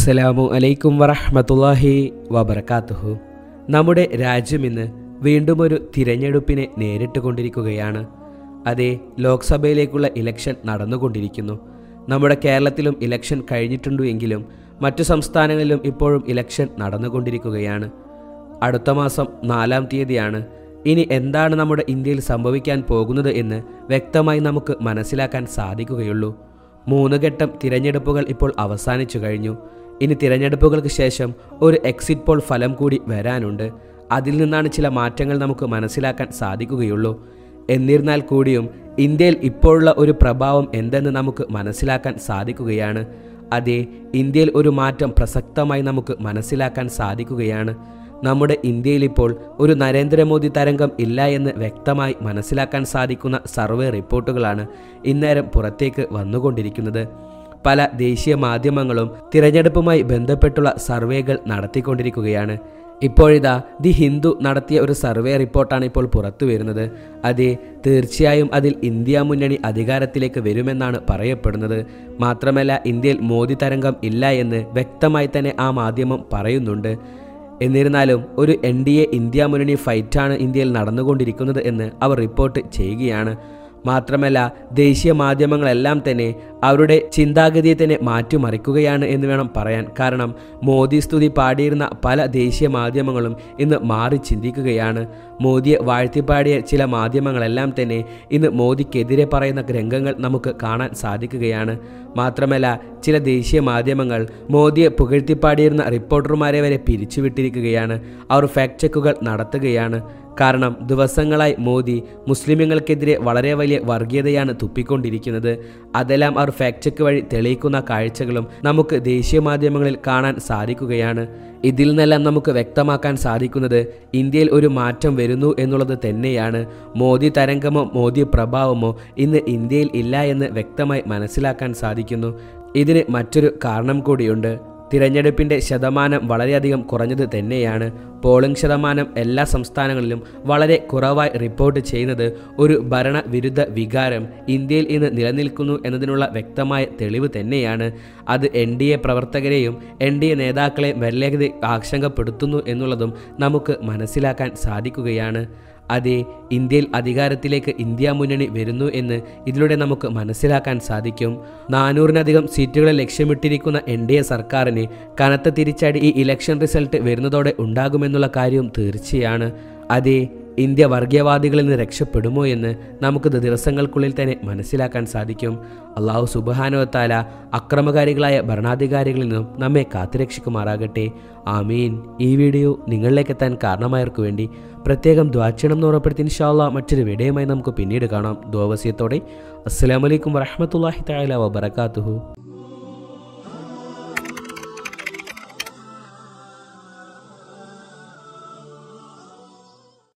അസ്സലാമു അലൈക്കും വറഹ്മത്തുള്ളാഹി വബർക്കാത്തുഹു നമ്മുടെ രാജ്യം ഇന്ന് വീണ്ടും ഒരു തിരഞ്ഞെടുപ്പിനെ നേരിട്ട് കൊണ്ടിരിക്കുകയാണ് അതെ ലോക്സഭയിലേക്കുള്ള ഇലക്ഷൻ നടന്നുകൊണ്ടിരിക്കുന്നു നമ്മുടെ കേരളത്തിലും ഇലക്ഷൻ കഴിഞ്ഞിട്ടുണ്ടു എങ്കിലും മറ്റു സംസ്ഥാനങ്ങളിലും ഇപ്പോഴും ഇലക്ഷൻ നടന്നുകൊണ്ടിരിക്കുകയാണ് അടുത്ത മാസം നാലാം തീയതിയാണ് ഇനി എന്താണ് നമ്മുടെ ഇന്ത്യയിൽ സംഭവിക്കാൻ പോകുന്നത് എന്ന് വ്യക്തമായി നമുക്ക് മനസ്സിലാക്കാൻ സാധിക്കുകയുള്ളൂ മൂന്ന് ഘട്ടം തിരഞ്ഞെടുപ്പുകൾ ഇപ്പോൾ അവസാനിച്ചു കഴിഞ്ഞു ഇനി തിരഞ്ഞെടുപ്പുകൾക്ക് ശേഷം ഒരു എക്സിറ്റ് പോൾ ഫലം കൂടി വരാനുണ്ട് അതിൽ നിന്നാണ് ചില മാറ്റങ്ങൾ നമുക്ക് മനസ്സിലാക്കാൻ സാധിക്കുകയുള്ളൂ എന്നിരുന്നാൽ കൂടിയും ഇന്ത്യയിൽ ഇപ്പോഴുള്ള ഒരു പ്രഭാവം എന്തെന്ന് നമുക്ക് മനസ്സിലാക്കാൻ സാധിക്കുകയാണ് അതെ ഇന്ത്യയിൽ ഒരു മാറ്റം പ്രസക്തമായി നമുക്ക് മനസ്സിലാക്കാൻ സാധിക്കുകയാണ് നമ്മുടെ ഇന്ത്യയിൽ ഇപ്പോൾ ഒരു നരേന്ദ്രമോദി തരംഗം ഇല്ല എന്ന് വ്യക്തമായി മനസ്സിലാക്കാൻ സാധിക്കുന്ന സർവേ റിപ്പോർട്ടുകളാണ് ഇന്നേരം പുറത്തേക്ക് വന്നുകൊണ്ടിരിക്കുന്നത് പല ദേശീയ മാധ്യമങ്ങളും തിരഞ്ഞെടുപ്പുമായി ബന്ധപ്പെട്ടുള്ള സർവേകൾ നടത്തിക്കൊണ്ടിരിക്കുകയാണ് ഇപ്പോഴിതാ ദി ഹിന്ദു നടത്തിയ ഒരു സർവേ റിപ്പോർട്ടാണ് ഇപ്പോൾ പുറത്തു വരുന്നത് അതെ തീർച്ചയായും അതിൽ ഇന്ത്യ മുന്നണി അധികാരത്തിലേക്ക് വരുമെന്നാണ് പറയപ്പെടുന്നത് മാത്രമല്ല ഇന്ത്യയിൽ മോദി തരംഗം ഇല്ല എന്ന് വ്യക്തമായി തന്നെ ആ മാധ്യമം പറയുന്നുണ്ട് എന്നിരുന്നാലും ഒരു എൻ ഡി എ ഇന്ത്യ മുന്നണി ഫൈറ്റാണ് ഇന്ത്യയിൽ നടന്നുകൊണ്ടിരിക്കുന്നത് എന്ന് അവർ റിപ്പോർട്ട് ചെയ്യുകയാണ് മാത്രമല്ല ദേശീയ മാധ്യമങ്ങളെല്ലാം തന്നെ അവരുടെ ചിന്താഗതിയെ തന്നെ മാറ്റിമറിക്കുകയാണ് എന്ന് വേണം പറയാൻ കാരണം മോദി സ്തുതി പാടിയിരുന്ന പല ദേശീയ മാധ്യമങ്ങളും ഇന്ന് മാറി ചിന്തിക്കുകയാണ് മോദിയെ വാഴ്ത്തിപ്പാടിയ ചില മാധ്യമങ്ങളെല്ലാം തന്നെ ഇന്ന് മോദിക്കെതിരെ പറയുന്ന രംഗങ്ങൾ നമുക്ക് കാണാൻ സാധിക്കുകയാണ് മാത്രമല്ല ചില ദേശീയ മാധ്യമങ്ങൾ മോദിയെ പുകഴ്ത്തിപ്പാടിയിരുന്ന റിപ്പോർട്ടർമാരെ വരെ പിരിച്ചുവിട്ടിരിക്കുകയാണ് അവർ ഫാക്ട് ചെക്കുകൾ നടത്തുകയാണ് കാരണം ദിവസങ്ങളായി മോദി മുസ്ലിമുകൾക്കെതിരെ വളരെ വലിയ വർഗീയതയാണ് തുപ്പിക്കൊണ്ടിരിക്കുന്നത് അതെല്ലാം അവർ ഫാക്ട് ചെക്ക് വഴി തെളിയിക്കുന്ന കാഴ്ചകളും നമുക്ക് ദേശീയ മാധ്യമങ്ങളിൽ കാണാൻ സാധിക്കുകയാണ് ഇതിൽ നിന്നെല്ലാം നമുക്ക് വ്യക്തമാക്കാൻ സാധിക്കുന്നത് ഇന്ത്യയിൽ ഒരു മാറ്റം വരുന്നു എന്നുള്ളത് തന്നെയാണ് മോദി തരംഗമോ മോദി പ്രഭാവമോ ഇന്ന് ഇന്ത്യയിൽ ഇല്ല എന്ന് വ്യക്തമായി മനസ്സിലാക്കാൻ സാധിക്കുന്നു ഇതിന് മറ്റൊരു കാരണം കൂടിയുണ്ട് തിരഞ്ഞെടുപ്പിൻ്റെ ശതമാനം വളരെയധികം കുറഞ്ഞത് തന്നെയാണ് പോളിംഗ് ശതമാനം എല്ലാ സംസ്ഥാനങ്ങളിലും വളരെ കുറവായി റിപ്പോർട്ട് ചെയ്യുന്നത് ഒരു ഭരണവിരുദ്ധ വികാരം ഇന്ത്യയിൽ ഇന്ന് നിലനിൽക്കുന്നു എന്നതിനുള്ള വ്യക്തമായ തെളിവ് തന്നെയാണ് അത് എൻ ഡി എ പ്രവർത്തകരെയും എൻ ഡി എ നേതാക്കളെയും വല്യഗതി ആശങ്കപ്പെടുത്തുന്നു എന്നുള്ളതും നമുക്ക് മനസ്സിലാക്കാൻ സാധിക്കുകയാണ് അതെ ഇന്ത്യയിൽ അധികാരത്തിലേക്ക് ഇന്ത്യ മുന്നണി വരുന്നു എന്ന് ഇതിലൂടെ നമുക്ക് മനസ്സിലാക്കാൻ സാധിക്കും നാനൂറിനധികം സീറ്റുകളെ ലക്ഷ്യമിട്ടിരിക്കുന്ന എൻ ഡി എ സർക്കാരിന് കനത്ത തിരിച്ചടി ഈ ഇലക്ഷൻ റിസൾട്ട് വരുന്നതോടെ ഉണ്ടാകുമെന്നുള്ള കാര്യവും തീർച്ചയാണ് അതെ ഇന്ത്യ വർഗീയവാദികളിൽ നിന്ന് രക്ഷപ്പെടുമോ എന്ന് നമുക്കിത് ദിവസങ്ങൾക്കുള്ളിൽ തന്നെ മനസ്സിലാക്കാൻ സാധിക്കും അള്ളാഹു സുബാനുവത്താല അക്രമകാരികളായ ഭരണാധികാരികളിൽ നിന്നും നമ്മെ കാത്തുരക്ഷിക്കുമാറാകട്ടെ ആമീൻ ഈ വീഡിയോ നിങ്ങളിലേക്ക് എത്താൻ കാരണമായവർക്ക് വേണ്ടി പ്രത്യേകം ദ്വാചണം എന്ന് ഉറപ്പെടുത്തി ഇൻഷാല്ല മറ്റൊരു വീഡിയോയുമായി നമുക്ക് പിന്നീട് കാണാം ദ്വാവസ്യത്തോടെ അസ്സാം വലൈക്കും വറഹമത്തല്ലാഹി തആല വബറകാതുഹു